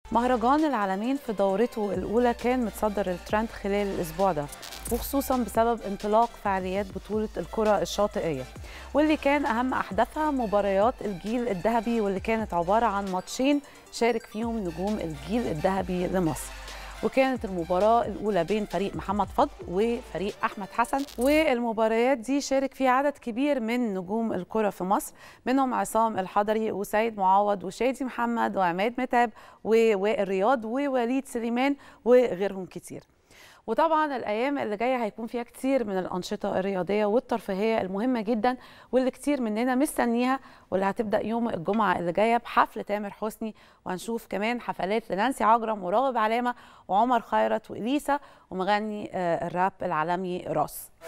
مهرجان العالمين في دورته الأولى كان متصدر الترند خلال الأسبوع ده وخصوصا بسبب انطلاق فعاليات بطولة الكرة الشاطئية واللي كان أهم أحداثها مباريات الجيل الذهبي واللي كانت عبارة عن ماتشين شارك فيهم نجوم الجيل الذهبي لمصر وكانت المباراة الأولى بين فريق محمد فضل وفريق أحمد حسن والمباريات دي شارك فيها عدد كبير من نجوم الكرة في مصر منهم عصام الحضري وسيد معوض وشادي محمد وعماد متعب ووائل رياض ووليد سليمان وغيرهم كتير وطبعا الايام اللي جايه هيكون فيها كتير من الانشطه الرياضيه والترفيهيه المهمه جدا واللي كتير مننا مستنيها واللي هتبدا يوم الجمعه اللي جايه بحفل تامر حسني وهنشوف كمان حفلات لنانسي عجرم وراغب علامه وعمر خيرت واليسا ومغني الراب العالمي راس